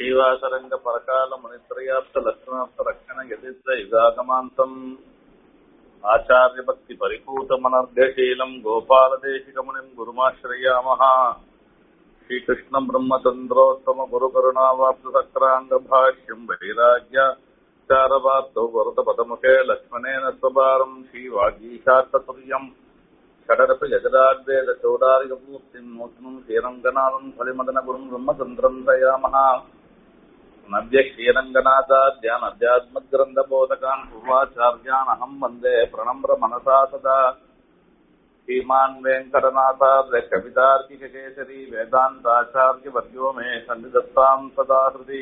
శ్రీనివాసరంగ పరకాల మునిత్రయాప్త లక్షణార్థ రక్షణ యదిత్ర యుగాగమాంతం ఆచార్య భక్తి పరిపూత మనర్ఘశీలం గోపాలదేశికమునిం గురుమాశ్రయామః శ్రీకృష్ణ బ్రహ్మచంద్రోత్తమ గురు కరుణావాప్త సక్రాంగ భాష్యం వైరాగ్య చారవార్తౌ వరద పదముఖే లక్ష్మణేన స్వభారం శ్రీవాగీశాత్తతుల్యం షడరప యజరాద్వేద చౌడారికమూర్తిం నూతనం శ్రీరంగనాథం ఫలిమదన గురుం బ్రహ్మచంద్రం దయామః నవ్య శ్రీరంగనాథాద్యాన్ అధ్యాత్మగ్రంథబోధకాన్ పూర్వాచార్యాన్ అహం వందే ప్రణమ్ర మనసా సదా శ్రీమాన్ వెంకటనాథార్య కవితార్కికేసరి వేదాంతాచార్య వర్యో మే సన్నిధత్తాం సదా హృది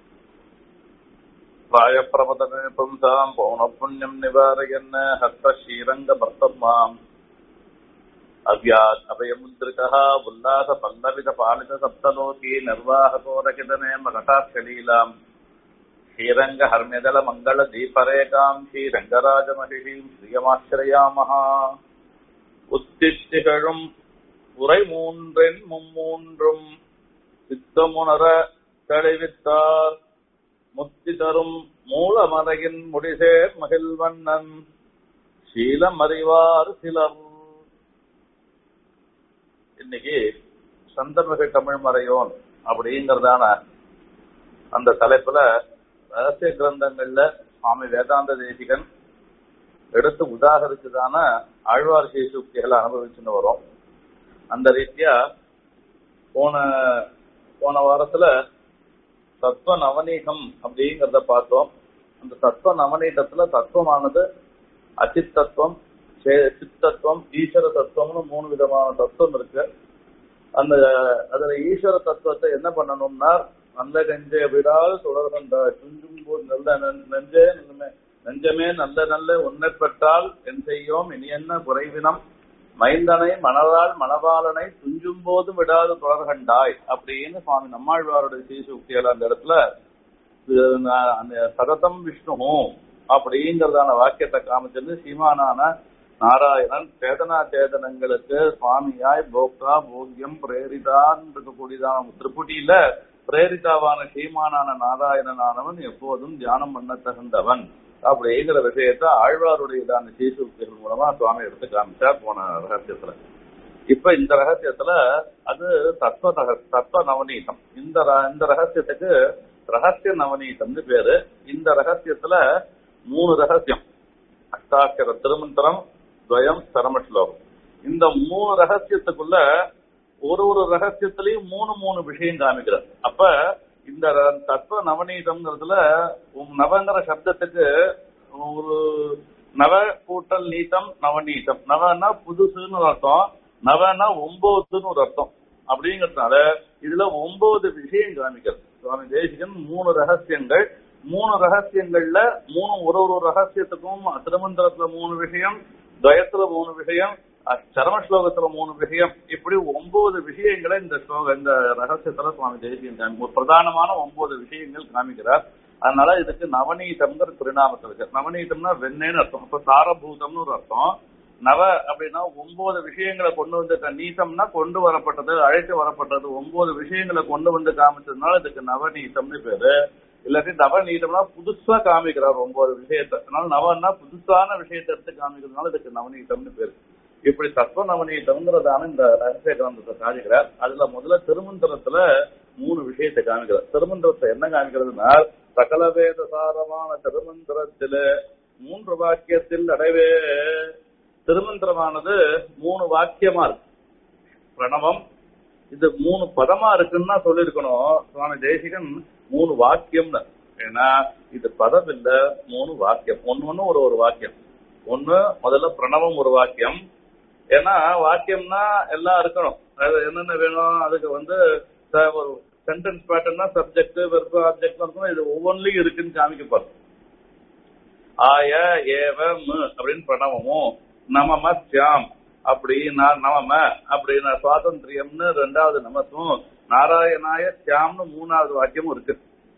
ప్రాయప్రమదమే పుంసాం పౌనఃపుణ్యం నివారయన్ హస్తశ్రీరంగ భర్తమాం అవ్యాత్ అభయముద్రిత ఉల్లాస పల్లవిత పాలిత సప్తలోకి నిర్వాహకో రకితనే మకటాక్షలీలాం శ్రీరంగ హర్మ్యదల మంగళ దీపరేకాం శ్రీరంగరాజ మహిషీం శ్రియమాశ్రయామः உத்திஷ்டிகழும் உரை மூன்றென் மும்மூன்றும் சித்தமுணர தெளிவித்தார் முத்தி தரும் மூலமறையின் முடிசேர் மகிழ்வண்ணன் சீலம் அறிவார் சிலர் இன்னைக்கு சந்தர்மிக தமிழ் மறையோன் அப்படிங்கறதான அந்த தலைப்புல ரகசிய கிரந்தங்கள்ல சுவாமி வேதாந்த தேசிகன் எடுத்து உதாகரிச்சதான ஆழ்வார் சீசுக்திகளை அனுபவிச்சுன்னு வரும் அந்த ரீதியா போன போன வாரத்துல தத்துவ நவநீகம் அப்படிங்கறத பார்த்தோம் அந்த தத்துவ நவநீகத்துல தத்துவமானது அச்சித் தத்துவம் சித்தத்துவம் ஈஸ்வர தத்துவம்னு மூணு விதமான தத்துவம் இருக்கு அந்த அதுல ஈஸ்வர தத்துவத்தை என்ன பண்ணணும்னா நல்ல நெஞ்சை விடால் தொடர்கண்ட துஞ்சும் போது நல்ல நெஞ்சே நெஞ்சமே நல்ல நல்ல உன்னைப்பட்டால் என் செய்யோம் இனி என்ன குறைவினம் மைந்தனை மணவாள் மணவாளனை துஞ்சும் போது விடாது தொடர்கண்டாய் அப்படின்னு சுவாமி நம்மாழ்வாருடைய சீசுக்திகள் அந்த இடத்துல அந்த சததம் விஷ்ணு அப்படிங்கறதான வாக்கியத்தை காமிச்சிருந்து சீமானான நாராயணன் சேதனா சேதனங்களுக்கு சுவாமியாய் போக்தா போக்கியம் பிரேரிதான் இருக்கக்கூடியதான திருப்புட்டியில பிரேரிதாவான சீமானான நாராயணனானவன் எப்போதும் தியானம் பண்ண தகுந்தவன் அப்படிங்கிற விஷயத்த ஆழ்வாருடையதான சீசுக்திகள் மூலமா சுவாமி எடுத்து காமிச்சார் போன ரகசியத்துல இப்ப இந்த ரகசியத்துல அது தத்துவ தத்துவ நவநீதம் இந்த இந்த ரகசியத்துக்கு ரகசிய நவநீதம்னு பேரு இந்த ரகசியத்துல மூணு ரகசியம் அஷ்டாட்சர திருமந்திரம் துவயம் சரம ஸ்லோகம் இந்த மூணு ரகசியத்துக்குள்ள ஒரு ஒரு ரகசியத்திலையும் மூணு மூணு விஷயம் காமிக்கிறார் அப்ப இந்த தத்துவ நவநீதம்ங்கிறதுல நவங்கிற சப்தத்துக்கு ஒரு நவ கூட்டல் நீதம் நவநீதம் நவன்னா புதுசுன்னு ஒரு அர்த்தம் நவன்னா ஒன்பதுன்னு ஒரு அர்த்தம் அப்படிங்கறதுனால இதுல ஒன்பது விஷயம் காமிக்கிறது சுவாமி தேசிகன் மூணு ரகசியங்கள் மூணு ரகசியங்கள்ல மூணு ஒரு ஒரு ரகசியத்துக்கும் திருமந்திரத்துல மூணு விஷயம் துவயத்துல மூணு விஷயம் சரம ஸ்லோகத்துல மூணு விஷயம் இப்படி ஒன்பது விஷயங்களை இந்த ஸ்லோக இந்த ரகசியத்துல சுவாமி தேசியம் பிரதானமான ஒன்பது விஷயங்கள் காமிக்கிறார் அதனால இதுக்கு நவநீதம்ங்கிற திருநாமத்தில் இருக்கு நவநீதம்னா வெண்ணேன்னு அர்த்தம் இப்ப சாரபூதம்னு ஒரு அர்த்தம் நவ அப்படின்னா ஒன்பது விஷயங்களை கொண்டு வந்து நீசம்னா கொண்டு வரப்பட்டது அழைத்து வரப்பட்டது ஒன்பது விஷயங்களை கொண்டு வந்து காமிச்சதுனால இதுக்கு நவநீதம்னு பேரு இல்லாட்டி நவநீதம்னா புதுசா காமிக்கிறார் ஒன்பது விஷயத்தை அதனால நவன்னா புதுசான விஷயத்தை எடுத்து காமிக்கிறதுனால இதுக்கு நவநீதம்னு பேரு இப்படி தத்துவ நவநீதம்ங்கிறதான இந்த ரகசிய கிரந்தத்தை காமிக்கிறார் அதுல முதல்ல திருமந்திரத்துல மூணு விஷயத்தை காமிக்கிறார் திருமந்திரத்தை என்ன காமிக்கிறதுனா சகல வேத சாரமான திருமந்திரத்தில மூன்று வாக்கியத்தில் அடைவே திருமந்திரமானது மூணு வாக்கியமா இருக்கு பிரணவம் இது மூணு பதமா இருக்குன்னா சொல்லிருக்கணும் சுவாமி தேசிகன் மூணு வாக்கியம்னு ஏன்னா இது பதம் இல்ல மூணு வாக்கியம் ஒன்னு ஒன்னு ஒரு ஒரு வாக்கியம் ஒன்னு முதல்ல பிரணவம் ஒரு வாக்கியம் ஏன்னா வாக்கியம்னா எல்லாம் இருக்கணும் அது என்னென்ன வேணும் அதுக்கு வந்து ஒரு சென்டென்ஸ் பேட்டர்னா சப்ஜெக்ட் வெறுப்பு ஆப்ஜெக்ட் இருக்கணும் இது ஒவ்வொன்றிலையும் இருக்குன்னு காமிக்கப்பாரு ஆய ஏவம் அப்படின்னு பிரணவமும் நமம சியாம் அப்படி நமம அப்படின்னா சுவாதந்திரியம்னு ரெண்டாவது நமசும் நாராயணாய சியாம்னு மூணாவது வாக்கியமும் இருக்கு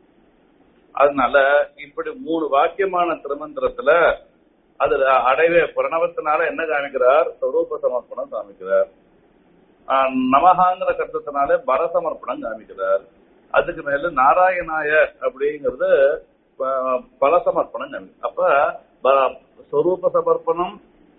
அதனால இப்படி மூணு வாக்கியமான திருமந்திரத்துல அதுல அடைவே பிரணவத்தினால என்ன காமிக்கிறார் ஸ்வரூப சமர்ப்பணம் காமிக்கிறார் நமகாங்கிற கருத்தத்தினாலே பரசமர்ப்பணம் காமிக்கிறார் அதுக்கு மேல நாராயணாய அப்படிங்கிறது ப- பல சமர்ப்பணம் அப்ப ப- ஸ்வரூப சமர்ப்பணம்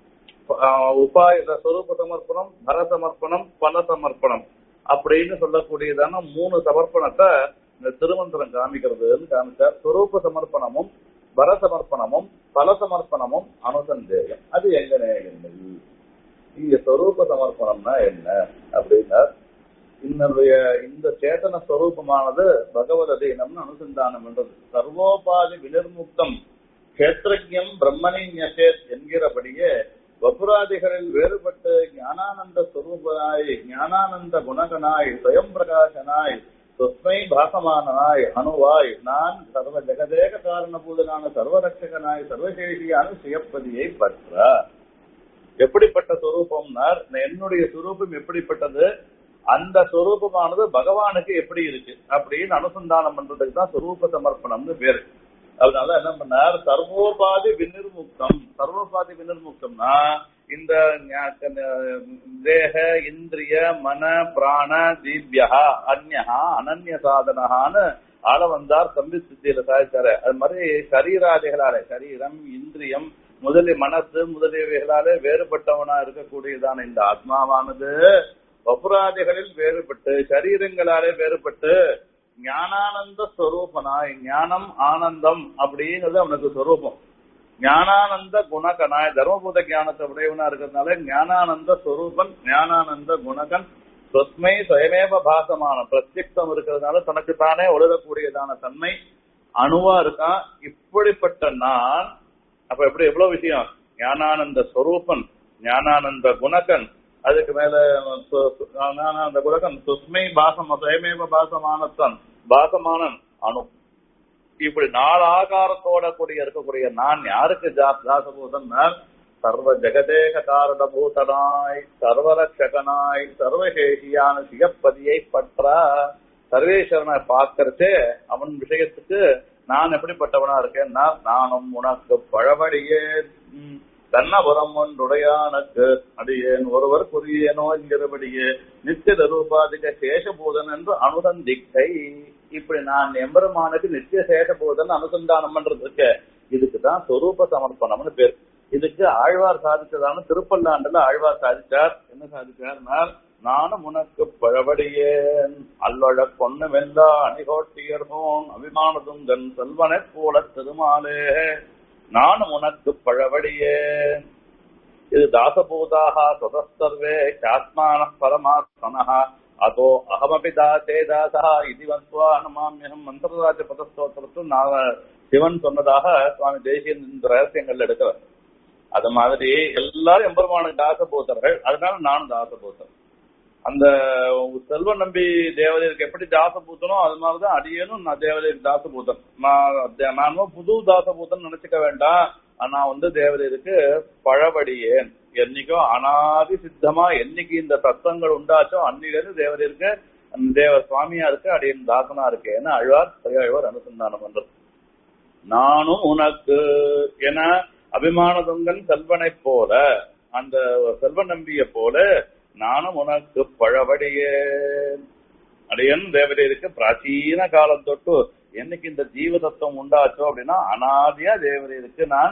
ஆஹ் உபாய ஸ்வரூப சமர்ப்பணம் பர சமர்ப்பணம் பல சமர்ப்பணம் அப்படின்னு சொல்லக்கூடியதான மூணு சமர்ப்பணத்தை இந்த திருமந்திரம் காமிக்கிறதுன்னு காமிச்சார் ஸ்வரூப சமர்ப்பணமும் பர சமர்ப்பணமும் பல சமர்ப்பணமும் அனுசந்தேயம் அது எங்க நேயங்கள் இங்க ஸ்வரூப சமர்ப்பணம்னா என்ன அப்படின்னா இன்னுடைய இந்த சேதன ஸ்வரூபமானது பகவத் அதீனம்னு அனுசந்தானம் என்றது சர்வோபாதி வினிர்முக்தம் கஷேத்திரஜம் பிரம்மணி ஞசேத் என்கிறபடியே வபுராதிகளில் வேறுபட்டு ஞானானந்த ஸ்வரூபனாய் ஞானானந்த குணகனாய் ஸ்வயம் பிரகாசனாய் சொஸ்மை பாசமானனாய் அணுவாய் நான் சர்வ ஜெகதேக காரணபூதனான சர்வரட்சகனாய் சர்வசேஷியான சுயப்பதியை பற்ற எப்படிப்பட்ட சொரூபம்னா என்னுடைய சொரூபம் எப்படிப்பட்டது அந்த சொரூபமானது பகவானுக்கு எப்படி இருக்கு அப்படின்னு அனுசந்தானம் பண்றதுக்கு தான் சொரூப சமர்ப்பணம்னு பேரு அதனால என்ன பண்ணார் சர்வோபாதி வினிர்முக்தம் சர்வோபாதி வினிர்முக்தம்னா இந்த ஞா- தேக இந்திரிய மன பிராண தீபியா அந்யஹா அனன்ய சாதனஹான்னு ஆள வந்தார் சம்பி சித்தியில சாதிச்சாரு அது மாதிரி சரீராதிகளால சரீரம் இந்திரியம் முதலிய மனசு முதலியவைகளாலே வேறுபட்டவனா இருக்கக்கூடியதான இந்த ஆத்மாவானது வபுராதிகளில் வேறுபட்டு சரீரங்களாலே வேறுபட்டு ஞானானந்த ஸ்வரூபனாய் ஞானம் ஆனந்தம் அப்படிங்கிறது அவனுக்கு ஸ்வரூபம் ஞானானந்த குணகனாய் தர்மபூத ஞானத்தை உடையவனா இருக்கிறதுனால ஞானானந்த ஸ்வரூபன் ஞானானந்த குணகன் சொஸ்மை சுயமேவ பாசமான பிரத்யக்தம் இருக்கிறதுனால தனக்கு தானே ஒழுகக்கூடியதான தன்மை அணுவா இருக்கான் இப்படிப்பட்ட நான் அப்ப எப்படி எவ்வளவு விஷயம் ஞானானந்த ஸ்வரூபன் ஞானானந்த குணகன் அதுக்கு மேல சு- சு- ஞானானந்த குணகன் சுஸ்மை பாசம் சுயமேவ பாசமானத்தன் பாசமானன் அணு இப்படி நாலு ஆகாரத்தோட கூடிய இருக்கக்கூடிய நான் யாருக்கு ஜா- தாசபூதன் சர்வ ஜெகதேக காரண பூதனாய் சர்வரட்சகனாய் சர்வசேஷியான சிகப்பதியை பற்ற சர்வேஸ்வரனை பார்க்கறச்சே அவன் விஷயத்துக்கு நான் எப்படிப்பட்டவனா இருக்கேன்னா நானும் உனக்கு பழவடியே ம், தன்னபுரம் ஒன்றுடையானக்கு அடியேன் ஒருவர் புரியேனோ என்கிறபடியே நித்திய ரூபாதிக சேஷபூதன் என்று அனுசந்திக்கை இப்படி நான் எம்பெருமானுக்கு நித்திய சேஷபூதன் அனுசந்தானம் பண்றதுக்கு இதுக்கு தான் சொரூப சமர்ப்பணம்னு பேர் இதுக்கு ஆழ்வார் சாதிச்சதான திருப்பல்லாண்டுல ஆழ்வார் சாதிச்சார் என்ன சாதிச்சார்னா நானும் உனக்கு பழவடியேன் அல்லழ பொண்ணு வெல்லா அணிகோட்டியர்கோன் அபிமானதுங்கன் செல்வனை போல திருமாலே நானும் உனக்கு பழவடியேன் இது தாசபூதாக சுதஸ்தர்வே சாத்மான பரமாத்மனः அதோ அகமபி தாசே தாசா இது வத்வா நமாமியகம் மந்திரராஜ பதஸ்தோத்திரத்து நான் சிவன் சொன்னதாக சுவாமி தேசியன் இந்த ரகசியங்கள்ல எடுக்கிறார் அது மாதிரி எல்லாரும் எம்பெருமானுக்கு தாசபூதர்கள் அதனால நானும் தாசபூதர் அந்த செல்வ நம்பி தேவதைக்கு எப்படி தாசபூத்தனோ அது மாதிரிதான் அடியேனும் நான் தேவதைக்கு தாசபூதன் நான் நானும் புது தாசபூதன் நினைச்சுக்க வேண்டாம் நான் வந்து தேவதைக்கு பழவடியேன் என்னைக்கும் அனாதி சித்தமா என்னைக்கு இந்த தத்துவங்கள் உண்டாச்சோ அன்னிலிருந்து தேவதைக்கு தேவ சுவாமியா இருக்கு அடியன் தாசனா இருக்கேன்னு அழ்வார் பெரியாழ்வார் அனுசந்தானம் பண்றது நானும் உனக்கு என அபிமானதுங்கன் செல்வனை போல அந்த செல்வ நம்பிய போல நானும் உனக்கு பழவடியே அடியன் தேவதைக்கு பிராச்சீன காலம் தொட்டு என்னைக்கு இந்த ஜீவ தத்துவம் உண்டாச்சோ அப்படின்னா அனாதியா தேவதைக்கு நான்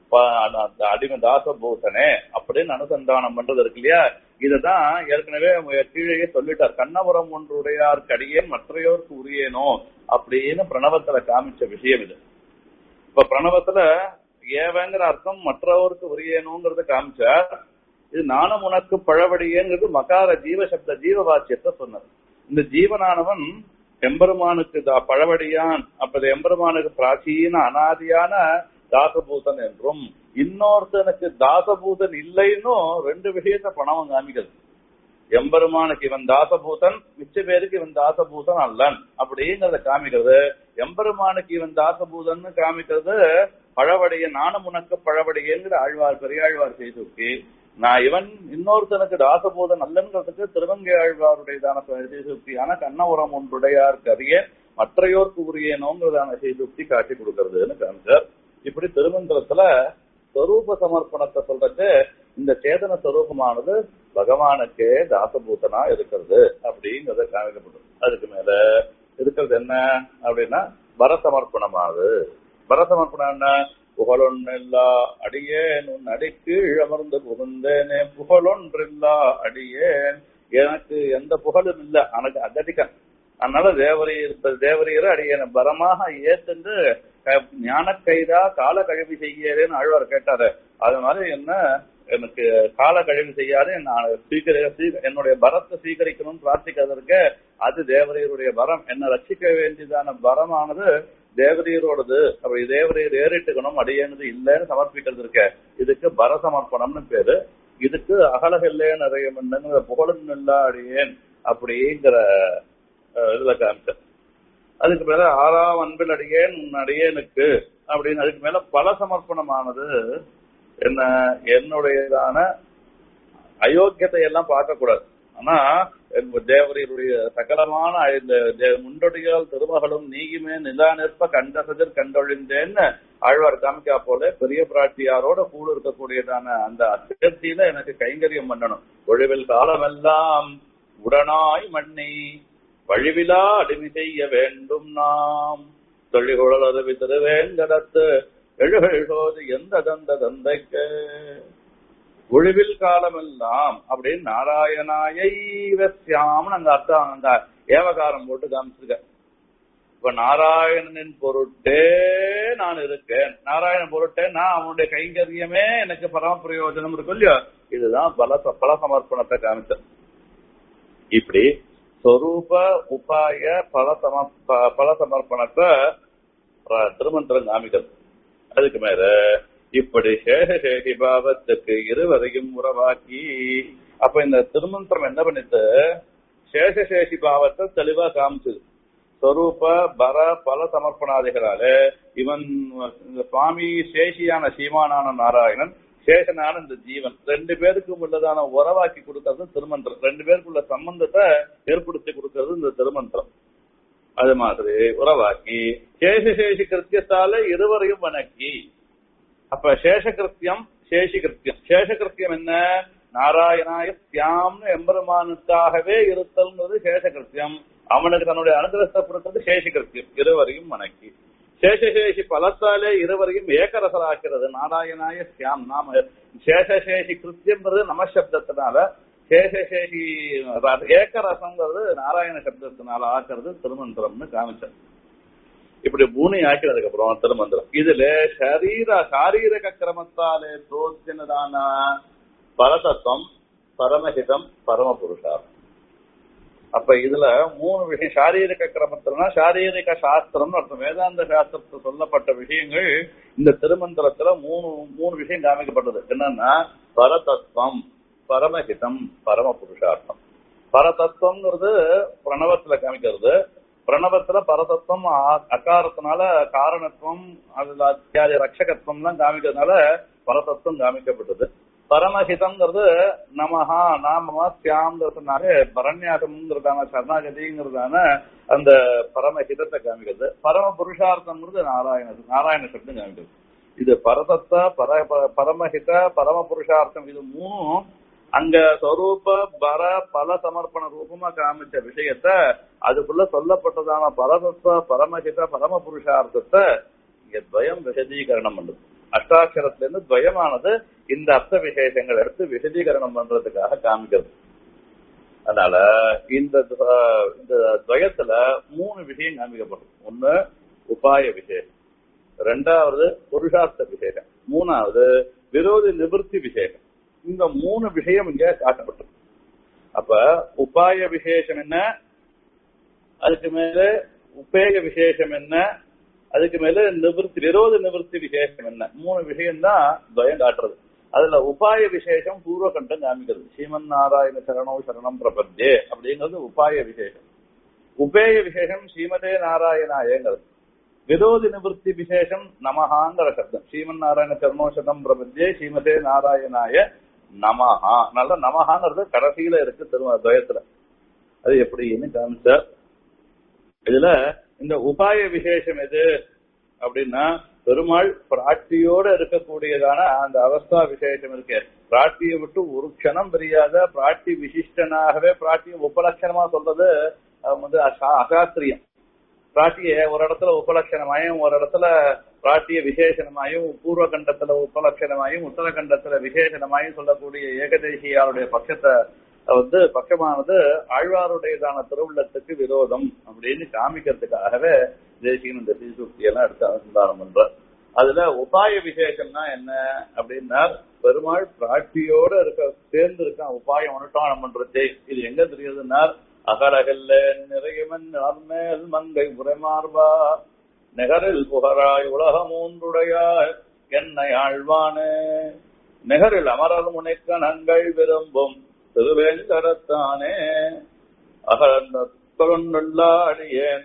ப- அடிமை தாசபூசனே அப்படின்னு அனுசந்தானம் பண்றது இருக்கு இல்லையா இதுதான் ஏற்கனவே கீழே சொல்லிட்டார் கண்ணபுரம் ஒன்று உடையார் கடியேன் மற்றையோருக்கு உரியேனோ அப்படின்னு பிரணவத்துல காமிச்ச விஷயம் இது இப்ப பிரணவத்துல ஏவங்கிற அர்த்தம் மற்றவருக்கு உரியணுங்கிறத காமிச்சார் இது நானும் உனக்கு பழவடியேங்கிறது மகார ஜீவ சப்த ஜீவ வாக்கியத்தை சொன்னது இந்த ஜீவனானவன் எம்பெருமானுக்கு தா- பழவடியான் அப்ப இது எம்பெருமானுக்கு பிராச்சீன அனாதியான தாசபூதன் என்றும் இன்னொருத்தனுக்கு தாசபூதன் இல்லைன்னும் ரெண்டு விஷயத்த பணம் காமிக்கிறது எம்பெருமானுக்கு இவன் தாசபூதன் மிச்ச பேருக்கு இவன் தாசபூதன் அல்லன் அப்படிங்கறத காமிக்கிறது எம்பெருமானுக்கு இவன் தாசபூதன் காமிக்கிறது பழவடைய நானும் உனக்கு பழவடையங்கிற ஆழ்வார் பெரியாழ்வார் செய்துக்கு நான் இவன் இன்னொருத்தனுக்கு தாசபூதன் அல்லங்கிறதுக்கு திருவங்கை ஆழ்வாருடையதான செய்துக்தியான கண்ணபுரம் ஒன்றுடையாருக்கு அறிய மற்றையோருக்கு உரியனோங்கிறதான செய்துக்தி காட்டி கொடுக்கறதுன்னு காமிச்சார் இப்படி திருமந்திரத்துல ஸ்வரூப சமர்ப்பணத்தை சொல்றது இந்த சேதன ஸ்வரூபமானது பகவானுக்கே தாசபூதனா இருக்கிறது அப்படிங்கறத காமிக்கப்பட்டது அதுக்கு மேல இருக்கிறது என்ன அப்படின்னா பரசமர்ப்பணமாகுது பரசமர்ப்பணம் என்ன புகழொன்றில்லா அடியேன் உன் அடிக்கீழ் அமர்ந்து புகுந்தேனே புகழொன்றில்லா அடியேன் எனக்கு எந்த புகழும் இல்ல எனக்கு அதடிக்க அதனால தேவரீர் தேவரீரை அடியேன் பரமாக ஏத்துண்டு ஞான கைதா கால கழிவு செய்யறேன்னு ஆழ்வார் கேட்டாரு அது மாதிரி என்ன எனக்கு கால கழிவு செய்யாது நான் சீக்கிர என்னுடைய பரத்தை சீகரிக்கணும்னு பிரார்த்திக்கிறதற்கு அது தேவரீருடைய பரம் என்ன ரட்சிக்க வேண்டியதான பரமானது தேவரீரோடது அப்படி தேவரீர் ஏறிட்டுக்கணும் அடையனது இல்லைன்னு சமர்ப்பிக்கிறது இருக்க இதுக்கு பர சமர்ப்பணம்னு பேரு இதுக்கு அகலகில்லே நிறைய மண்ணுங்கிற புகழும் இல்லா அடியேன் அப்படிங்கிற இதுல காமிச்சேன் அதுக்கு மேல ஆறாம் அன்பில் அடியேன் உன் அடியேனுக்கு அப்படின்னு அதுக்கு மேல பல சமர்ப்பணமானது என்ன என்னுடையதான அயோக்கியத்தை எல்லாம் பார்க்கக்கூடாது ஆனா தேவரையுடைய சகலமான இந்த முண்டொடியால் திருமகளும் நீயுமே நிலா நிற்ப கண்டசதிர் கண்டொழிந்தேன்னு ஆழ்வார் காமிக்கா போல பெரிய பிராட்டியாரோட கூட இருக்கக்கூடியதான அந்த அத்தியத்தில எனக்கு கைங்கரியம் பண்ணணும் ஒழிவில் காலமெல்லாம் உடனாய் மண்ணி வழிவிலா அடிமை செய்ய வேண்டும் நாம் தொழிகுழல் உதவி திருவேங்கடத்து எழுகழ்கோது எந்த தந்த தந்தைக்கு ஒழிவில் காலமெல்லாம் அப்படின்னு நாராயணாயை வசியாம்னு அங்க அர்த்தம் அங்க ஏவகாரம் போட்டு காமிச்சிருக்க இப்ப நாராயணனின் பொருட்டே நான் இருக்கேன் நாராயணன் பொருட்டே நான் அவனுடைய கைங்கரியமே எனக்கு பரம பிரயோஜனம் இருக்கும் இல்லையோ இதுதான் பல பல சமர்ப்பணத்தை காமிச்சேன் இப்படி ஸ்வரூப உபாய பல சம பல சமர்ப்பணத்தை திருமந்திரம் காமிக்கிறது அதுக்கு மேல இப்படி சேஷசேஷி பாவத்துக்கு இருவரையும் உறவாக்கி அப்ப இந்த திருமந்திரம் என்ன பண்ணிட்டு சேஷசேஷி பாவத்தை தெளிவா காமிச்சது ஸ்வரூப பர பல சமர்ப்பணாதிகளால இவன் இந்த சுவாமி சேஷியான சீமானான நாராயணன் சேஷனான இந்த ஜீவன் ரெண்டு பேருக்கும் உள்ளதான உறவாக்கி கொடுக்கறது திருமந்திரம் ரெண்டு பேருக்குள்ள சம்பந்தத்தை ஏற்படுத்தி கொடுக்கறது இந்த திருமந்திரம் அது மாதிரி உறவாக்கி சேஷசேஷி கிருத்தியத்தால இருவரையும் வணக்கி அப்ப சேஷகிருத்தியம் சேஷிகிருத்தியம் சேஷகிருத்தியம் என்ன நாராயணாய தியாம்னு எம்பெருமானுக்காகவே இருத்தல்ங்கிறது சேஷகிருத்தியம் அவனுக்கு தன்னுடைய அனுகிரகத்தை கொடுக்கிறது சேஷகிருத்தியம் இருவரையும் வணக்கி சேஷசேஷி பலத்தாலே இருவரையும் ஏக்கரசராக்கிறது நாராயணாய சியாம் நாம சேஷசேஷி கிருத்தியம்ன்றது நமசப்தத்தினால சேஷசேஷி ஏக்கரசங்கிறது நாராயண சப்தத்தினால ஆக்குறது திருமந்திரம்னு காமிச்சார் இப்படி பூனி ஆக்கினதுக்கு அப்புறம் திருமந்திரம் இதுல சரீர சாரீரக கிரமத்தாலே தோற்றினதான பரதத்துவம் பரமஹிதம் பரம புருஷார்த்தம் அப்ப இதுல மூணு விஷயம் சாரீரிக கிரமத்துலனா சாரீரிக சாஸ்திரம் அர்த்தம் வேதாந்த சாஸ்திரத்தில் சொல்லப்பட்ட விஷயங்கள் இந்த திருமந்திரத்துல மூணு மூணு விஷயம் காமிக்கப்பட்டது என்னன்னா பரதத்துவம் பரமஹிதம் பரம புருஷார்த்தம் பரதத்துவம்ங்கிறது பிரணவத்துல காமிக்கிறது பிரணவத்துல பரதத்துவம் அகாரத்தினால காரணத்துவம் அதுல அத்தியாதி ரட்சகத்துவம் எல்லாம் காமிக்கிறதுனால பரதத்துவம் காமிக்கப்பட்டது பரமஹிதம்ங்கிறது நமஹா நாம சியாம்ங்கிறதுனால பரண்யாசம்ங்கிறதான சரணாகதிங்கிறதான அந்த பரமஹிதத்தை காமிக்கிறது பரம புருஷார்த்தம்ங்கிறது நாராயண நாராயண சப்தம் காமிக்கிறது இது பரதத்த பர பரமஹித பரம புருஷார்த்தம் இது மூணும் அங்க ஸ்வரூப பர பல சமர்ப்பண ரூபமா காமிச்ச விஷயத்த அதுக்குள்ள சொல்லப்பட்டதான பரதத்துவ பரமஹித பரம புருஷார்த்தத்தை இங்க துவயம் விசதீகரணம் பண்ணுது அஷ்டாட்சரத்துல இருந்து துவயமானது இந்த அர்த்த விசேஷங்கள் எடுத்து விசதீகரணம் பண்றதுக்காக காமிக்கிறது அதனால இந்த இந்த துவயத்துல மூணு விஷயம் காமிக்கப்படுது ஒண்ணு உபாய விசேஷம் ரெண்டாவது புருஷார்த்த விசேஷம் மூணாவது விரோதி நிவர்த்தி விசேஷம் இந்த மூணு விஷயம் இங்க காட்டப்பட்டது அப்ப உபாய விசேஷம் என்ன அதுக்கு மேல உபேக விசேஷம் என்ன அதுக்கு மேல நிவர்த்தி விரோத நிவர்த்தி விசேஷம் என்ன மூணு விஷயம் தான் துவயம் காட்டுறது அதுல உபாய விசேஷம் பூர்வகண்டம் காமிக்கிறது ஸ்ரீமன் நாராயண சரணோ சரணம் பிரபத்தே அப்படிங்கிறது உபாய விசேஷம் உபேய விசேஷம் ஸ்ரீமதே நாராயணாயங்கிறது விரோதி நிவர்த்தி விசேஷம் நமஹாங்கிற சப்தம் ஸ்ரீமன் நாராயண சரணோ சரணம் பிரபத்தே ஸ்ரீமதே நாராயணாய நமஹா நல்ல நமஹாங்கிறது கடைசியில இருக்கு திரும்ப துவயத்துல அது எப்படின்னு காமிச்சார் இதுல இந்த உபாய விசேஷம் எது அப்படின்னா பெருமாள் பிராட்டியோட இருக்கக்கூடியதான அந்த அவஸ்தா விசேஷம் இருக்கு பிராட்டியை விட்டு ஒரு க்ஷணம் தெரியாத பிராட்டி விசிஷ்டனாகவே பிராட்டியை உபலட்சணமா சொல்றது வந்து அசாஸ்திரியம் பிராட்டிய ஒரு இடத்துல உபலட்சணமாயும் ஒரு இடத்துல பிராட்டிய விசேஷனமாயும் பூர்வ கண்டத்துல உபலட்சணமாயும் உத்தர கண்டத்துல விசேஷனமாயும் சொல்லக்கூடிய ஏகதேசியாருடைய பட்சத்தை வந்து பட்சமானது ஆழ்வாருடையதான திருவுள்ளத்துக்கு விரோதம் அப்படின்னு காமிக்கிறதுக்காகவே தேசிகன் இந்த சீசுக்தி எல்லாம் எடுத்து அனுசந்தானம் பண்றார் அதுல உபாய விசேஷம்னா என்ன அப்படின்னா பெருமாள் பிராட்டியோட இருக்க சேர்ந்து இருக்கான் உபாயம் அனுஷ்டானம் பண்றது இது எங்க தெரியுதுன்னா அகலகல்ல நிறையவன் அர்மேல் மங்கை உரைமார்பா நெகரில் புகராய் உலக மூன்றுடையாய் என்னை ஆழ்வானே நெகரில் அமரர் முனைக்க நங்கள் விரும்பும் திருவேங்கடத்தானே அகழ்ந்துள்ளாடியேன்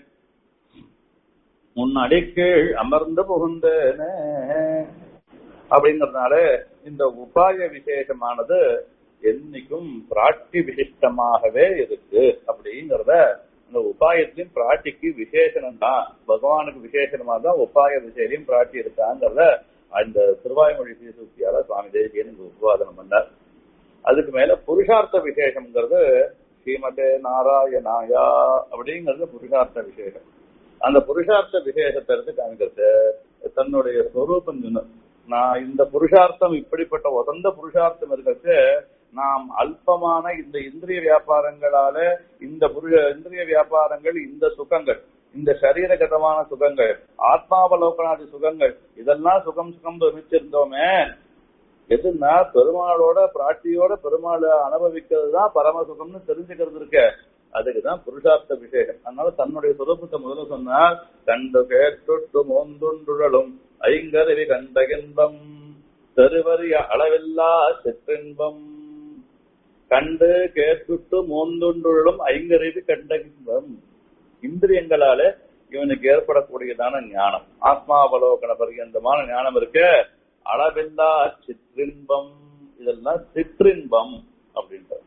உன் அடிக்கீழ் அமர்ந்து புகுந்தேனே அப்படிங்கறதுனால இந்த உபாய விசேஷமானது என்னைக்கும் பிராட்டி விசிஷ்டமாகவே இருக்கு அப்படிங்கறத இந்த உபாயத்திலும் பிராட்டிக்கு விசேஷனம் தான் பகவானுக்கு விசேஷமா தான் உபாய விசேஷம் பிராட்டி இருக்காங்கிறத அந்த திருவாய்மொழி சீசுக்தியால சுவாமி தேசியன் இங்க உபவாதனம் பண்ணார் அதுக்கு மேல புருஷார்த்த விசேஷம்ங்கிறது ஸ்ரீமதே நாராயணாயா அப்படிங்கிறது புருஷார்த்த விசேஷம் அந்த புருஷார்த்த விசேஷத்தை எடுத்து காமிக்கிறது தன்னுடைய ஸ்வரூபம் சொன்ன நான் இந்த புருஷார்த்தம் இப்படிப்பட்ட உதந்த புருஷார்த்தம் இருக்கிறது நாம் அல்பமான இந்த இந்திரிய வியாபாரங்களால இந்த புருஷ இந்திரிய வியாபாரங்கள் இந்த சுகங்கள் இந்த சரீரகதமான சுகங்கள் ஆத்மாவலோகனாதி சுகங்கள் இதெல்லாம் சுகம் சுகம் பிரமிச்சிருந்தோமே எதுன்னா பெருமாளோட பிராட்டியோட பெருமாளை அனுபவிக்கிறது தான் பரம சுகம்னு தெரிஞ்சுக்கிறது இருக்க அதுக்குதான் புருஷார்த்த விசேஷம் அதனால தன்னுடைய சுரூபத்தை முதல்ல சொன்னால் கண்டு கேட்டு மோந்துண்டுழலும் ஐங்கருவி கண்ட இன்பம் தெருவறிய அளவில்லா சிற்றின்பம் கண்டு கேட்டுட்டு மோந்துண்டுழலும் ஐங்கருவி கண்ட இன்பம் இந்திரியங்களால இவனுக்கு ஏற்படக்கூடியதான ஞானம் ஆத்மாவலோகன பரியந்தமான ஞானம் இருக்க அளவில்லா சிற்றின்பம் இதெல்லாம் சிற்றின்பம் அப்படின்றது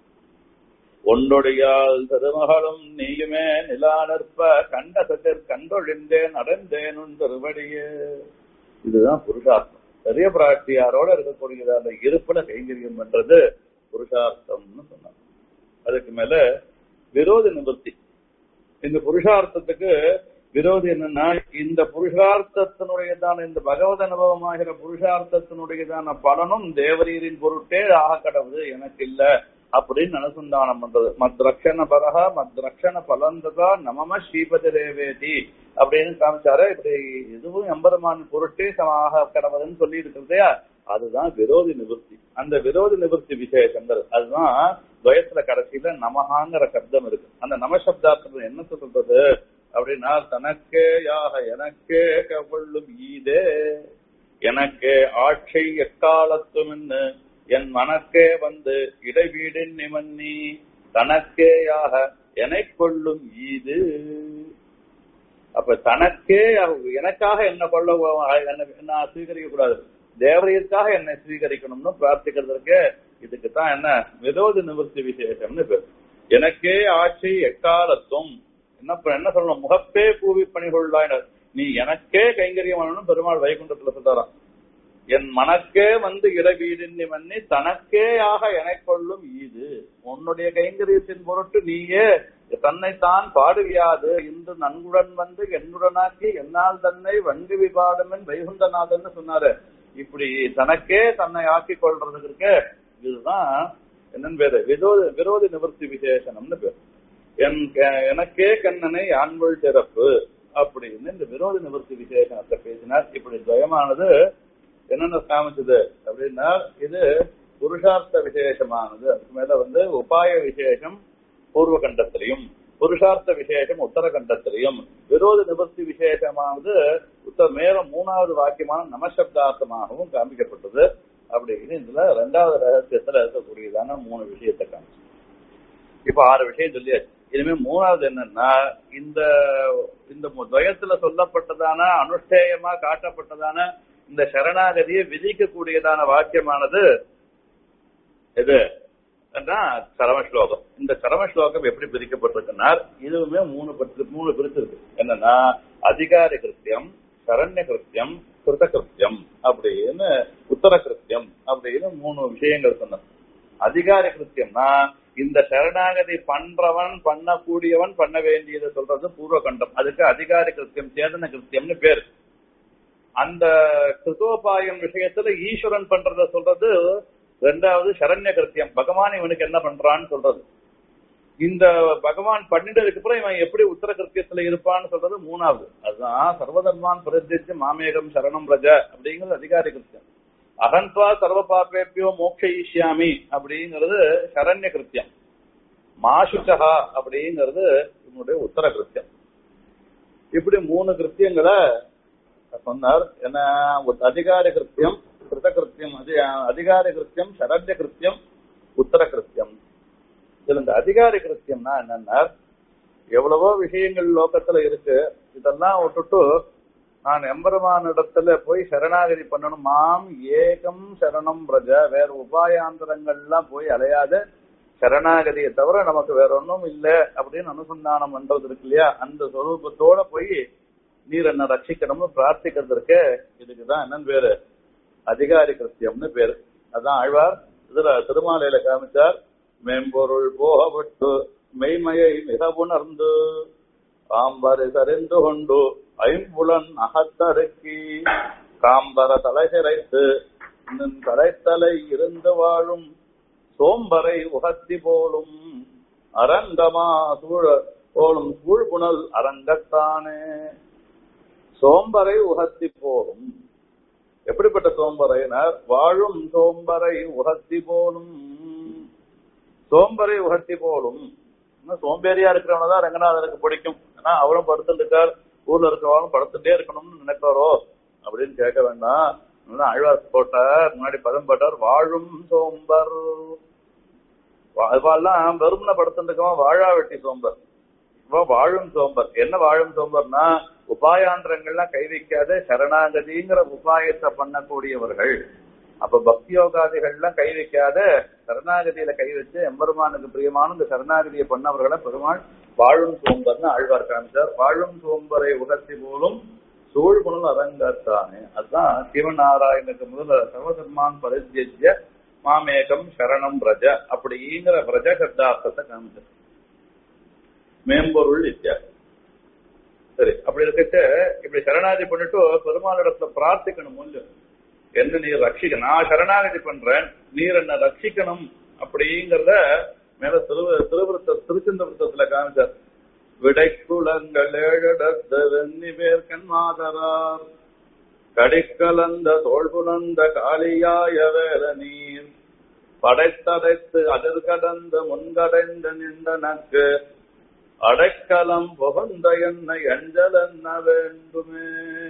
ஒன்றொடியால் திருமகளும் நீயுமே நிலா நிற்ப கண்ட சத்திர் கண்டொழிந்தேன் அடைந்தேன் உன் திருவடியே இதுதான் புருஷார்த்தம் பெரிய பிராட்டியாரோட இருக்கக்கூடியது அந்த இருப்புல கைங்கரியம் பண்றது புருஷார்த்தம்னு சொன்னாங்க அதுக்கு மேல விரோத நிவர்த்தி இந்த புருஷார்த்தத்துக்கு விரோதி என்னன்னா இந்த புருஷார்த்தத்தினுடையதான இந்த பகவத் அனுபவமாகிற புருஷார்த்தத்தினுடையதான பலனும் தேவரீரின் பொருட்டே ஆக கடவுது எனக்கு இல்ல அப்படின்னு அனுசந்தானம் பண்றது மத்ரக்ஷண பரஹா மத்ரக்ஷண பலந்ததா நமம ஸ்ரீபதி ரேவேதி அப்படின்னு காமிச்சாரு இப்படி இதுவும் எம்பெருமான் பொருட்டே சமாக கடவுதுன்னு சொல்லி இருக்கிறதையா அதுதான் விரோதி நிவர்த்தி அந்த விரோதி நிவர்த்தி விசேஷங்கள் அதுதான் துவயத்துல கடைசியில நமகாங்கிற சப்தம் இருக்கு அந்த நமசப்தார்த்தம் என்ன சொல்றது அப்படின்னா தனக்கே யாக எனக்கே கவள்ளும் ஈதே எனக்கே ஆட்சை எக்காலத்தும் என் மனக்கே வந்து இடைவீடின் நிமன்னி தனக்கேயாக எனை கொள்ளும் ஈது அப்ப தனக்கே எனக்காக என்ன கொள்ள என்ன ஸ்வீகரிக்க கூடாது தேவரையருக்காக என்னை ஸ்வீகரிக்கணும்னு பிரார்த்திக்கிறதுக்கு இதுக்கு தான் என்ன விரோத நிவர்த்தி விசேஷம்னு பேர் எனக்கே ஆட்சி எக்காலத்தும் என்ன என்ன சொல்லணும் முகப்பே பூவி பணிகொள்ளாயினர் நீ எனக்கே கைங்கரியம் பண்ணணும் பெருமாள் வைகுண்டத்துல சொல்றாராம் என் மனக்கே வந்து இடவீடின் மன்னி தனக்கே ஆக எனை கொள்ளும் ஈது உன்னுடைய கைங்கரியத்தின் பொருட்டு நீயே தன்னைத்தான் பாடுவியாது இன்று நன்குடன் வந்து என்னுடனாக்கி என்னால் தன்னை வண்டி விபாடமன் வைகுண்டநாதன் சொன்னாரு இப்படி தனக்கே தன்னை ஆக்கி கொள்றதுக்கு இதுதான் என்னன்னு பேரு விரோத விரோத நிவர்த்தி விசேஷனம்னு பேரு என் எனக்கே கண்ணனை ஆண்கள் சிறப்பு அப்படின்னு இந்த விரோத நிவர்த்தி விசேஷனத்தை பேசினார் இப்படி துவயமானது என்னென்ன காமிச்சது அப்படின்னா இது புருஷார்த்த விசேஷமானது அதுக்கு மேல வந்து உபாய விசேஷம் பூர்வ கண்டத்திலையும் புருஷார்த்த விசேஷம் உத்தர கண்டத்திலையும் விரோத நிவர்த்தி விசேஷமானது உத்தர மேலும் மூணாவது வாக்கியமான நமசப்தார்த்தமாகவும் காமிக்கப்பட்டது அப்படின்னு இதுல ரெண்டாவது ரகசியத்துல இருக்கக்கூடியதான மூணு விஷயத்தை காமிச்சு இப்ப ஆறு விஷயம் சொல்லியாச்சு இனிமே மூணாவது என்னன்னா இந்த இந்த துவயத்துல சொல்லப்பட்டதான அனுஷ்டேயமா காட்டப்பட்டதான இந்த சரணாகதியை விதிக்கக்கூடியதான வாக்கியமானது எது சரம ஸ்லோகம் இந்த சரம ஸ்லோகம் எப்படி பிரிக்கப்பட்டிருக்குன்னா இதுவுமே மூணு மூணு பிரிச்சு இருக்கு என்னன்னா அதிகார கிருத்தியம் சரண்ய கிருத்தியம் கிருத கிருத்தியம் அப்படின்னு உத்தர கிருத்தியம் அப்படின்னு மூணு விஷயங்கள் சொன்னது அதிகார கிருத்தியம்னா இந்த சரணாகதி பண்றவன் பண்ணக்கூடியவன் பண்ண வேண்டியது சொல்றது பூர்வகண்டம் அதுக்கு அதிகாரி கிருத்தியம் சேதன கிருத்தியம்னு பேர் அந்த கிருத்தோபாயம் விஷயத்துல ஈஸ்வரன் பண்றத சொல்றது ரெண்டாவது சரண்ய கிருத்தியம் பகவான் இவனுக்கு என்ன பண்றான்னு சொல்றது இந்த பகவான் பண்ணிட்டதுக்கு அப்புறம் இவன் எப்படி உத்தர கிருத்தியத்துல இருப்பான்னு சொல்றது மூணாவது அதுதான் சர்வதர்மான் பிரதிச்சு மாமேகம் சரணம் ரஜ அப்படிங்கிறது அதிகாரி கிருத்தியம் அகன்வா சர்வ பாப்பேப்பியோ மோக்ஷயிஷ்யாமி அப்படிங்கிறது சரண்ய கிருத்தியம் மாசுச்சகா அப்படிங்கிறது இவனுடைய உத்தர கிருத்தியம் இப்படி மூணு கிருத்தியங்களை சொன்னார் என்ன அதிகார கிருத்தியம் கிருத கிருத்தியம் அதிகார கிருத்தியம் சரண்ய கிருத்தியம் உத்தர கிருத்தியம் இதுல இந்த அதிகார கிருத்தியம்னா என்னன்னா எவ்வளவோ விஷயங்கள் லோகத்துல இருக்கு இதெல்லாம் விட்டுட்டு நான் எம்பெருமான் இடத்துல போய் சரணாகதி பண்ணணும் மாம் ஏகம் சரணம் பிரஜ வேற உபாயாந்தரங்கள்லாம் போய் அலையாத சரணாகதியை தவிர நமக்கு வேற ஒன்றும் இல்லை அப்படின்னு அனுசந்தானம் பண்றது இருக்கு இல்லையா அந்த சொரூபத்தோட போய் நீர் என்ன ரட்சிக்கணும்னு பிரார்த்திக்கிறதுக்கு இதுக்குதான் என்னன்னு பேரு அதிகாரி கிருத்தியம்னு பேரு அதான் ஆழ்வார் இதுல திருமாலையில காமிச்சார் மெம்பொருள் போகப்பட்டு மெய்மையை மிக உணர்ந்து காம்பரை சரிந்து கொண்டு ஐம்புலன் அகத்தடுக்கி காம்பர தலைசிறைத்து தலைத்தலை இருந்து வாழும் சோம்பரை உகத்தி போலும் அரங்கமா சூழ போலும் சூழ்புணல் அரங்கத்தானே சோம்பரை உகத்தி போலும் எப்படிப்பட்ட சோம்பரையினர் வாழும் சோம்பரை உகத்தி போலும் சோம்பரை உகத்தி போலும் சோம்பேறியா இருக்கிறவனதான் ரங்கநாதனுக்கு பிடிக்கும் ஏன்னா அவரும் படுத்துட்டு இருக்கார் ஊர்ல இருக்கிறவனும் படுத்துட்டே இருக்கணும்னு நினைப்பாரோ அப்படின்னு கேட்க வேண்டாம் அழ்வார் போட்டார் முன்னாடி பதம் போட்டார் வாழும் சோம்பர் அதுவாலாம் வெறும்ன படுத்துட்டு இருக்கவன் வாழா வெட்டி சோம்பர் வாழும் சோம்பர் என்ன வாழும் சோம்பர்னா உபாயாந்திரங்கள்லாம் கை வைக்காத சரணாகதிங்கிற உபாயத்தை பண்ணக்கூடியவர்கள் அப்ப பக்தி யோகாதிகள்லாம் கை வைக்காத சரணாகதியில கை வச்சு எம்பெருமானுக்கு பிரியமான இந்த சரணாகதியை பண்ணவர்களை பெருமாள் வாழும் சோம்பர்னு ஆழ்வார் காமிச்சார் வாழும் சோம்பரை உகத்தி போலும் சூழ்குணல் அரங்கத்தானே அதுதான் சிவநாராயணுக்கு முதல்ல சர்வதர்மான் பரித்திய மாமேகம் சரணம் பிரஜ அப்படிங்கிற பிரஜ சப்தார்த்தத்தை காமிச்சார் மேம்பொருள் வித்தியாசம் சரி அப்படி இருக்க இப்படி சரணாகதி பண்ணிட்டு பெருமாளிடத்துல பிரார்த்திக்கணும் முன்னு என்ன நீர் ரட்சிக்க நான் சரணாகதி பண்றேன் நீர் என்ன ரட்சிக்கணும் அப்படிங்கறத மேல திரு திருவிருத்த திருச்செந்தபுரத்துல காமிச்சார் விடைக்குளங்கள் ஏழடத்த வெண்ணி பேர்கண் மாதரார் கடிக்கலந்த தோல்புலந்த காளியாய வேல நீர் படைத்தடைத்து அதிர் கடந்த முன்கடைந்த நின்றனக்கு அடைக்கலம் புகந்த என்னை அஞ்சல் என்ன வேண்டுமே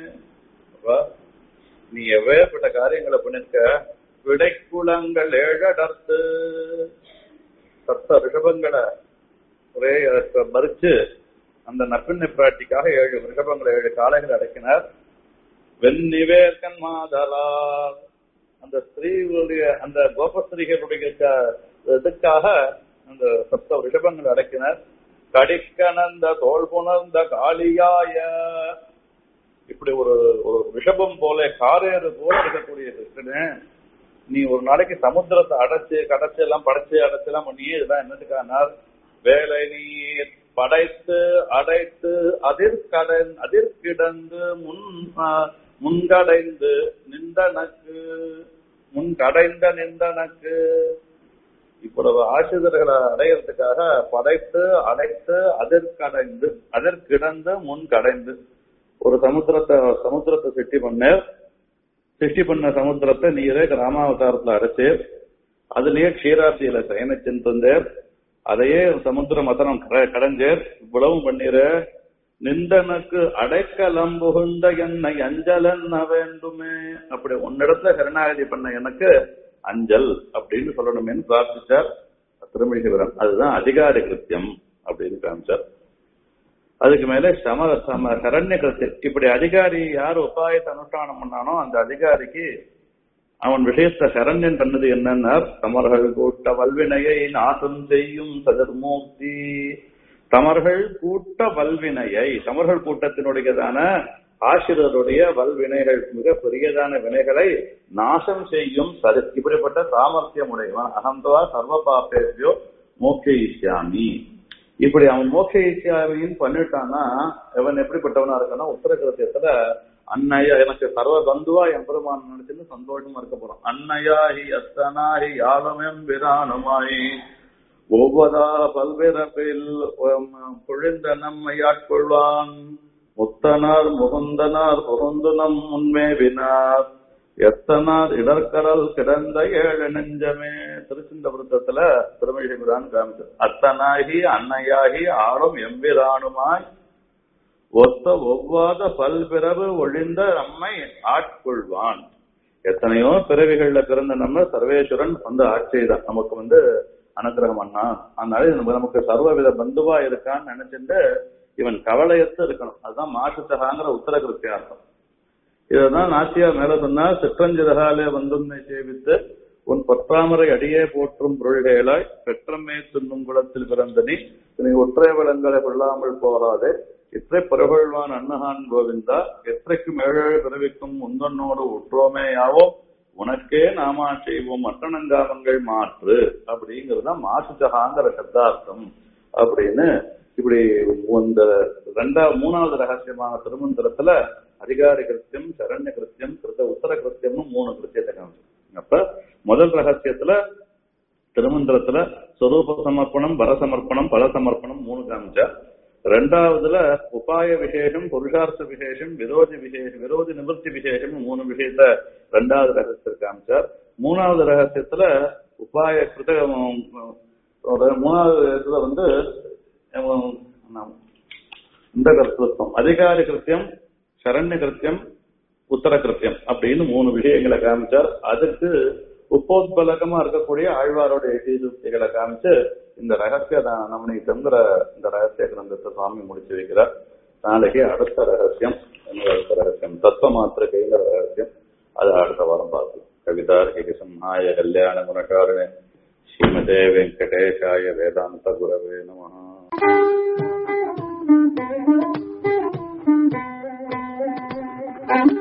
நீ எவ்வேற்பட்ட காரியங்களை பண்ணிருக்க விடைக்குளங்கள் ஏழடர்த்து சப்த ரிஷபங்களை ஒரே மறிச்சு அந்த நப்பிண்ணை பிராட்டிக்காக ஏழு ரிஷபங்களை ஏழு காளைகள் அடக்கினார் வெண்ணிவேர்கன் மாதலார் அந்த ஸ்திரீகளுடைய அந்த கோபஸ்திரீகளுடைய இதுக்காக அந்த சப்த ரிஷபங்கள் அடக்கினார் கடிக்கணந்த தோல் புணர்ந்த காளியாய இப்படி ஒரு ஒரு ரிஷபம் போல காரேறு போல இருக்கக்கூடிய கிருஷ்ணனே நீ ஒரு நாளைக்கு சமுத்திரத்தை அடைச்சு கடைச்சு எல்லாம் படைச்சு அடைச்சு எல்லாம் பண்ணியே இதெல்லாம் என்னதுக்கானார் வேலை நீர் படைத்து அடைத்து அதிர்கடன் அதிர்கிடந்து முன் முன்கடைந்து நின்றனக்கு முன்கடைந்த நின்றனக்கு இவ்வளவு ஆசிரியர்களை அடையிறதுக்காக படைத்து அடைத்து அதற்கடைந்து அதற்கிடந்து முன் கடைந்து ஒரு சமுத்திரத்தை சமுத்திரத்தை சிட்டி பண்ண சிருஷ்டி பண்ண சமுத்திரத்தை நீரே ராமாவதாரத்துல அடைச்சு அதுலயே க்ஷீராப்தியில சயனிச்சுருந்தேர் அதையே சமுத்திர மதனம் கடைஞ்சேர் இவ்வளவும் பண்ணிர நிந்தனுக்கு அடைக்கலம் புகுந்த என்னை அஞ்சலன்ன வேண்டுமே அப்படி உன்னிடத்துல சரணாகதி பண்ண எனக்கு அஞ்சல் அப்படின்னு சொல்லணுமேனு பிரார்த்திச்சார் திருமணிகரன் அதுதான் அதிகார கிருத்தியம் அப்படின்னு காமிச்சார் அதுக்கு மேல சம சம சரண்ய கிருத்தியம் இப்படி அதிகாரி யார் உபாயத்தை அனுஷ்டானம் பண்ணானோ அந்த அதிகாரிக்கு அவன் விஷயத்த சரண்யன் பண்ணது என்னன்னா தமர்கள் கூட்ட வல்வினையை நாசம் செய்யும் சதர்மூர்த்தி தமர்கள் கூட்ட வல்வினையை தமர்கள் கூட்டத்தினுடையதான ஆசிரியருடைய வல்வினைகள் மிக பெரியதான வினைகளை நாசம் செய்யும் சரி இப்படிப்பட்ட சாமர்த்தியம் உடையவன் அகந்தவா சர்வ பாப்பேபியோ மோக்ஷயிஷ்யாமி இப்படி அவன் மோக்ஷயிஷ்யாமின்னு பண்ணிட்டான்னா இவன் எப்படிப்பட்டவனா இருக்கான்னா உத்தரகிருத்தியத்துல அன்னையா எனக்கு சர்வ பந்துவா என் பெருமான் நினைச்சுன்னு சந்தோஷமா இருக்க போறான் அன்னையாஹி அத்தனாஹி யாழமெம் விரானுமாயி ஒவ்வொதா பல்வேறப்பில் பொழிந்த நம்மை ஆட்கொள்வான் முத்தனார் முகுந்தனார் புகுந்துனம் முன்மேவினார் எத்தனார் இடர்கடல் கிடந்த ஏழு நெஞ்சமே திருச்சிந்தபுரத்துல திருமழிபிரான் காமிச்சு அத்தனாகி அன்னையாகி ஆளும் எம்பிரானுமாய் ஒத்த ஒவ்வாத பல்பிறவு ஒழிந்த நம்மை ஆட்கொள்வான் எத்தனையோ பிறவிகள்ல பிறந்த நம்ம சர்வேஸ்வரன் வந்து ஆட்சி தான் நமக்கு வந்து அனுகிரகம் பண்ணா அதனால இது நமக்கு சர்வவித பந்துவா இருக்கான்னு நினைச்சிட்டு இவன் கவலையத்து இருக்கணும் அதுதான் மாட்டுத்தகாங்கிற உத்தர கிருத்தியார்த்தம் இதுதான் நாச்சியார் மேல சொன்னா சிற்றஞ்சிறகாலே வந்துன்னை சேவித்து உன் பற்றாமரை அடியே போற்றும் பொருள்களாய் பெற்றமே துண்ணும் குளத்தில் பிறந்த நீ நீ ஒற்றை வளங்களை கொள்ளாமல் போகாதே இற்றை பரகொள்வான் அன்னஹான் கோவிந்தா எற்றைக்கும் ஏழேழு பிறவிக்கும் முந்தன்னோடு உற்றோமேயாவோம் உனக்கே நாமா செய்வோம் மட்டணங்காமங்கள் மாற்று அப்படிங்கறதுதான் மாசுச்சகாங்கிற சப்தார்த்தம் அப்படின்னு இப்படி இந்த ரெண்டா மூணாவது ரகசியமான திருமந்திரத்துல அதிகாரி கிருத்தியம் சரண்ய கிருத்தியம் கிருத்த உத்தர கிருத்தியம்னு மூணு கிருத்தியத்தை காமிச்சு அப்ப முதல் ரகசியத்துல திருமந்திரத்துல சொரூப சமர்ப்பணம் பரசமர்ப்பணம் பல சமர்ப்பணம் மூணு காமிச்சா ரெண்டாவதுல உபாய விசேஷம் புருஷார்த்த விசேஷம் விரோதி விசேஷம் விரோதி நிவர்த்தி விசேஷம் மூணு விஷயத்த ரெண்டாவது ரகசியத்தில் காமிச்சார் மூணாவது ரகசியத்துல உபாய கிருத மூணாவது இதுல வந்து இந்த கருத்துவம் அதிகாரி கிருத்தியம் சரண்ய கிருத்தியம் உத்தர கிருத்தியம் அப்படின்னு மூணு விஷயங்களை காமிச்சார் அதுக்கு உப்போத்பலகமா இருக்கக்கூடிய ஆழ்வாரோட சீர்திருப்திகளை காமிச்சு இந்த ரகசிய நவநீதங்கிற இந்த ரகசிய கிரந்தத்தை சுவாமி முடிச்சு வைக்கிறார் நாளைக்கு அடுத்த ரகசியம் அடுத்த ரகசியம் தத்துவ மாத்திர கைங்கிற ரகசியம் அது அடுத்த வாரம் பார்க்கலாம் கவிதார்கிக சம்ஹாய கல்யாண குணகாரணே ஸ்ரீமதே வெங்கடேஷாய வேதாந்த குரவே நம Thank you.